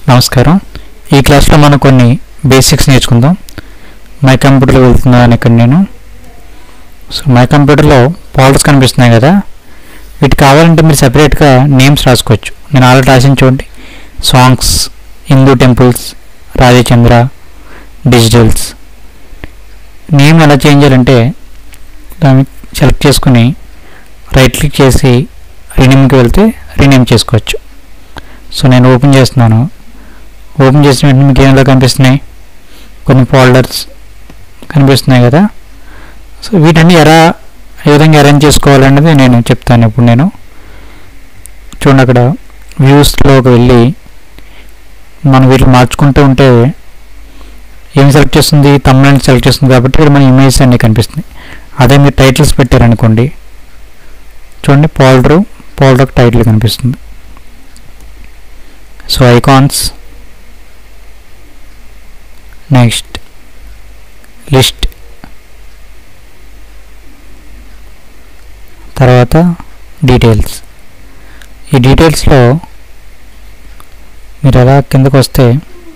నమస్కారం ఈ క్లాస్లో మనం కొన్ని బేసిక్స్ నేర్చుకుందాం మై కంప్యూటర్లో వెళ్తున్నాను ఇక్కడ నేను సో మై కంప్యూటర్లో ఫోల్డర్స్ కనిపిస్తున్నాయి కదా వీటి కావాలంటే మీరు సెపరేట్గా నేమ్స్ రాసుకోవచ్చు నేను ఆల్రెడీ రాసిన చూడండి songs Hindu temples Rajachandra digitals name ఎలా చేంజ్ చేయాలంటే దాన్ని సెలెక్ట్ చేసుకుని రైట్ క్లిక్ చేసి రీనేమ్కి వెళ్తే రీనేమ్ చేసుకోవచ్చు సో నేను ఓపెన్ చేస్తున్నాను ఓపెన్ చేసిన వెంటనే మీకు ఏమైనా కనిపిస్తున్నాయి కొన్ని ఫోల్డర్స్ కనిపిస్తున్నాయి కదా సో వీటన్ని ఎలా ఏ విధంగా అరేంజ్ చేసుకోవాలనేది నేను చెప్తాను ఇప్పుడు నేను చూడండి అక్కడ వ్యూస్లోకి వెళ్ళి మనం వీటిని మార్చుకుంటూ ఉంటే ఏం సెలెక్ట్ చేస్తుంది తమ్ములని సెలెక్ట్ చేస్తుంది కాబట్టి ఇక్కడ మన ఇమేజెస్ అన్నీ కనిపిస్తున్నాయి అదే మీరు టైటిల్స్ పెట్టారనుకోండి చూడండి ఫోల్డరు ఫోల్డర్ టైటిల్ కనిపిస్తుంది సో ఐకాన్స్ నెక్స్ట్ లిస్ట్ తర్వాత డీటెయిల్స్ ఈ డీటెయిల్స్లో మీరు అలా కిందకు వస్తే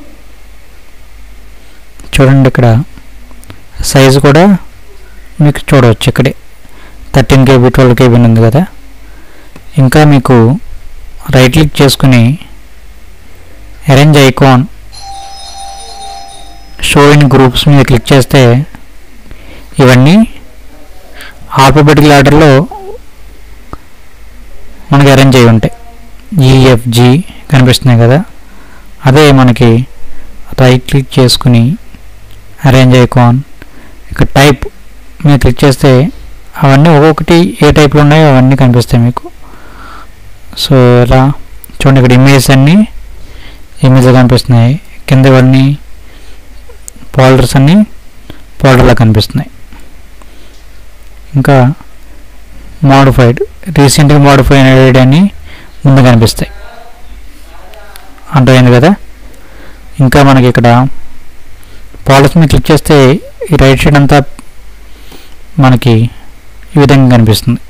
చూడండి ఇక్కడ సైజు కూడా మీకు చూడవచ్చు ఇక్కడే థర్టీన్ కేబీ ట్వెల్వ్ కేబీ ఉంది కదా ఇంకా మీకు రైట్ క్లిక్ చేసుకుని arrange icon show in groups మీద క్లిక్ చేస్తే ఇవన్నీ ఆల్ఫాబెటికల్ ఆర్డర్లో మనకి అరేంజ్ అయి ఉంటాయి ఈఎఫ్జి కనిపిస్తున్నాయి కదా అదే మనకి రైట్ క్లిక్ చేసుకుని అరేంజ్ ఐకాన్ ఇక టైప్ మీద క్లిక్ చేస్తే అవన్నీ ఒక్కొక్కటి ఏ టైప్లో ఉన్నాయో అవన్నీ కనిపిస్తాయి మీకు సో ఇలా చూడండి ఇక్కడ ఇమేజెస్ అన్నీ ఇమేజ్ కనిపిస్తున్నాయి కింద ఇవన్నీ ఫోల్డర్స్ అన్నీ ఫోల్డర్లో కనిపిస్తున్నాయి ఇంకా మోడిఫైడ్ రీసెంట్గా మోడిఫైడ్ అని ముందు కనిపిస్తాయి అర్థమైంది కదా ఇంకా మనకి ఇక్కడ ఫోల్డర్స్ మీద క్లిక్ చేస్తే ఈ రైట్ సైడ్ అంతా మనకి ఈ విధంగా కనిపిస్తుంది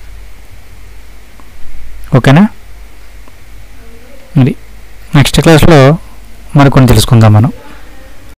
ఓకేనా ఇది నెక్స్ట్ క్లాస్లో మరి కొన్ని తెలుసుకుందాం మనం